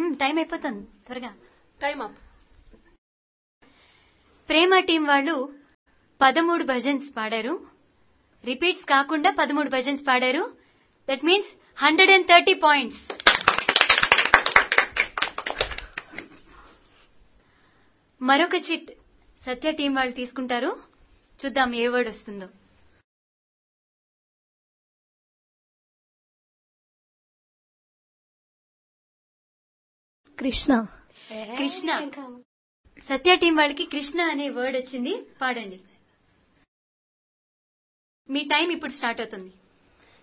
time అయిపోతుంది త్వరగా time up ప్రేమ team వాళ్ళు పదమూడు భజన్స్ పాడారు రిపీట్స్ కాకుండా పదమూడు భజన్స్ పాడారు that means hundred and thirty points మరొక చిట్ సత్య టీం వాళ్ళు తీసుకుంటారు చూద్దాం ఏ వర్డ్ వస్తుందో కృష్ణ కృష్ణ సత్య టీం వాళ్ళకి కృష్ణ అనే వర్డ్ వచ్చింది పాడండి మీ టైం ఇప్పుడు స్టార్ట్ అవుతుంది